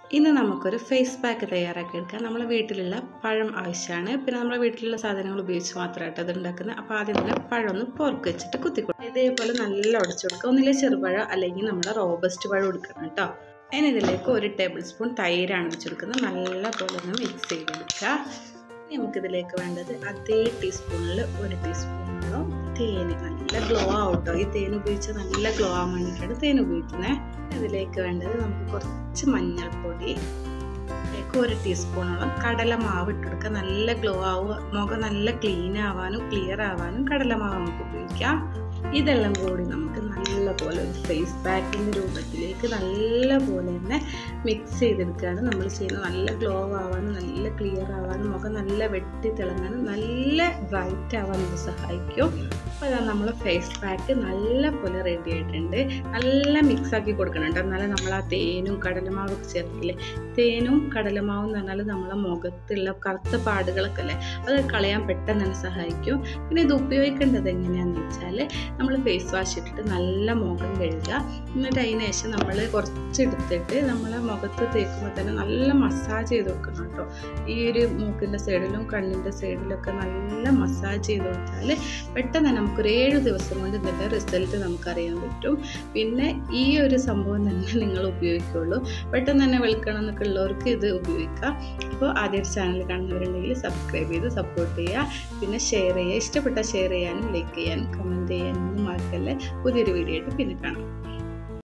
ഇന്ന് നമുക്കൊരു face pack തയ്യാറാക്കി എടുക്കാം നമ്മളെ വീട്ടിലുള്ള പഴം ആവശ്യമാണ് പിന്നെ നമ്മളെ വീട്ടിലുള്ള സാധനങ്ങൾ ഉപയോഗിച്ച് മാത്രമായിട്ട് അത് ഉണ്ടാക്കുന്നത് അപ്പോൾ ആദ്യം തന്നെ പഴം ഒന്ന് പോർക്ക് വെച്ചിട്ട് കുത്തിക്കൊടുക്കും ഇതേപോലെ നല്ല ഉടച്ചു കൊടുക്കുക ഒന്നിലെ ചെറുപഴം അല്ലെങ്കിൽ നമ്മളെ റോബസ്റ്റ് പഴം എടുക്കണം കേട്ടോ അതിന് ഇതിലേക്ക് ഒരു ടേബിൾ സ്പൂൺ തൈരാണ് വെച്ച് കൊടുക്കുന്നത് നല്ല പോലെ ഒന്ന് മിക്സ് ചെയ്തെടുക്കുക ഇനി നമുക്കിതിലേക്ക് വേണ്ടത് അതേ ടീസ്പൂണിൽ ഒരു ടീസ്പൂണോളം തേന് നല്ല ഗ്ലോ ആവട്ടോ ഈ തേൻ ഉപയോഗിച്ച് നല്ല ഗ്ലോ ആവാൻ വേണ്ടിയിട്ടാണ് തേൻ ഉപയോഗിക്കുന്നത് ഇതിലേക്ക് വേണ്ടത് നമുക്ക് കുറച്ച് മഞ്ഞൾപ്പൊടി ഇതിലേക്ക് ഒരു ടീസ്പൂണോളം കടലമാവ് ഇട്ട് കൊടുക്കുക നല്ല ഗ്ലോ ആവുക മുഖം നല്ല ക്ലീൻ ആവാനും ക്ലിയർ ആവാനും കടലമാവ് നമുക്ക് ഉപയോഗിക്കാം ഇതെല്ലാം കൂടി നമുക്ക് നല്ലപോലെ ഒരു ഫേസ് പാക്കിൻ്റെ രൂപത്തിലേക്ക് നല്ലപോലെ തന്നെ മിക്സ് ചെയ്തെടുക്കുകയാണ് നമ്മൾ ചെയ്യുന്നത് നല്ല ഗ്ലോ ആവാനും നല്ല ക്ലിയർ ആവാനും മുഖം നല്ല വെട്ടി തിളങ്ങാനും നല്ല ബ്രൈറ്റ് ആവാനും ഇത് സഹായിക്കും അപ്പോൾ അതാ നമ്മൾ ഫേസ് പാക്ക് നല്ല പോലെ റെഡി ആയിട്ടുണ്ട് നല്ല മിക്സ് ആക്കി കൊടുക്കണം കേട്ടോ എന്നാലേ നമ്മൾ ആ തേനും കടലമാവൊക്കെ ചേർക്കില്ലേ തേനും കടലമാവും എന്ന് പറഞ്ഞാൽ നമ്മളെ മുഖത്തുള്ള കറുത്ത പാടുകളൊക്കെ അല്ലേ അത് കളയാൻ പെട്ടെന്ന് തന്നെ സഹായിക്കും പിന്നെ ഇത് ഉപയോഗിക്കേണ്ടത് എങ്ങനെയാണെന്ന് വെച്ചാൽ നമ്മൾ ഫേസ് വാഷ് ഇട്ടിട്ട് നല്ല മുഖം കഴുകുക എന്നിട്ട് അതിന് ശേഷം നമ്മൾ കുറച്ചെടുത്തിട്ട് നമ്മളെ മുഖത്ത് തേക്കുമ്പോൾ തന്നെ നല്ല മസാജ് ചെയ്ത് കൊടുക്കണം കേട്ടോ ഈ ഒരു മൂക്കിൻ്റെ സൈഡിലും കണ്ണിൻ്റെ സൈഡിലൊക്കെ നല്ല മസാജ് ചെയ്ത് കൊടുത്താൽ പെട്ടെന്ന് തന്നെ നമുക്കൊരു ഏഴ് ദിവസം കൊണ്ട് ഇതിൻ്റെ റിസൾട്ട് നമുക്കറിയാൻ പറ്റും പിന്നെ ഈ ഒരു സംഭവം തന്നെ നിങ്ങൾ ഉപയോഗിക്കുള്ളൂ പെട്ടെന്ന് തന്നെ വെളുക്കണം എന്നൊക്കെ ഉള്ളവർക്ക് ഇത് ഉപയോഗിക്കാം അപ്പോൾ ആദ്യം ചാനൽ കാണുന്നവരുണ്ടെങ്കിൽ സബ്സ്ക്രൈബ് ചെയ്ത് സപ്പോർട്ട് ചെയ്യുക പിന്നെ ഷെയർ ചെയ്യുക ഇഷ്ടപ്പെട്ട ഷെയർ ചെയ്യാനും ലൈക്ക് ചെയ്യാനും കമൻറ്റ് ചെയ്യാനും ഒന്നും മറക്കല്ലേ പുതിയൊരു വീഡിയോ ആയിട്ട് പിന്നെ കാണാം